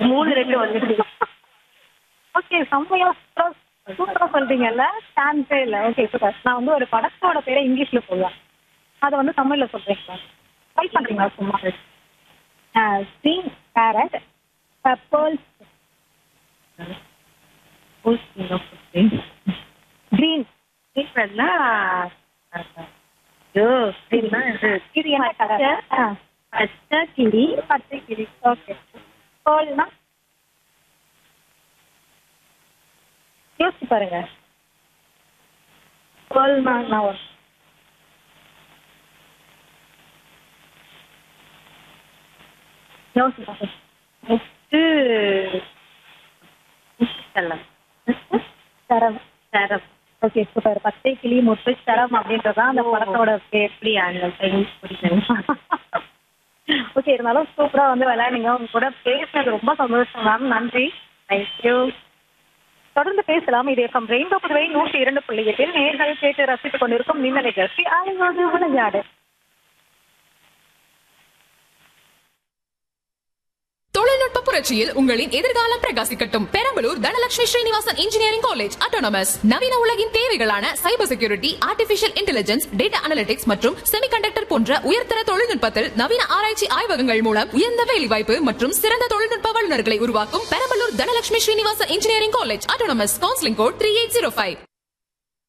மூணு ரெண்டு வந்துருச்சு ஓகே செம்மையா சூப்பரா சூப்பரா சொல்றீங்கல்ல சான்ஸே இல்ல ஓகே சூப்பர் நான் வந்து ஒரு படத்தோட பேரை இங்கிலீஷ்ல சொல்லுவேன் அதை வந்து தமிழ்ல சொல்றீங்களா ட்ரை பண்றீங்களா சும்மா ஸ்ரீன் பேரட் பர்பிள்ஸ் கிரீன் சீக்கிரம்னா ஐயோ சரின்னா இது இது என்ன கலர் பச்சை கிளி பச்சை கிளி ஓகே பேர்ல்னா யோசிச்சு பாருங்க பேர்ல்னா நான் ஒரு யோசிச்சு பாருங்க முத்து செல்லம் சரம் சரம் ஓகே சூப்பர் பச்சை கிளி முத்து சரம் அப்படின்றதான் அந்த படத்தோட பேர் எப்படி அந்த டைம் பிடிக்கும் ஓகே இருந்தாலும் சூப்பரா வந்து விளையாடுங்க உங்க கூட பேசுனது ரொம்ப சந்தோஷம் மேம் நன்றி தேங்க்யூ தொடர்ந்து பேசலாம் இது எஃப்எம் ரெயின்போ புதுவை நூற்றி இரண்டு புள்ளி எட்டில் நேர்கள் கேட்டு ரசித்துக் கொண்டிருக்கும் இந்த நிகழ்ச்சி அலைவோடு விளையாடு தொழில்நுட்ப புரட்சியில் உங்களின் எதிர்காலம் பிரகாசிக்கட்டும் Perambalur Dhanalakshmi Srinivasan engineering college autonomous நவீன உலகின் தேவைகளான cyber security artificial intelligence data analytics மற்றும் செமிகண்டக்டர் போன்ற உயர்தர தொழில்நுட்பத்தில் நவீன ஆராய்ச்சி ஆய்வகங்கள் மூலம் உயர்ந்த வேலைவாய்ப்பு மற்றும் சிறந்த தொழில்நுட்ப வல்லுநர்களை உருவாக்கும் Perambalur Dhanalakshmi Srinivasan engineering college autonomous counselling code three eight zero five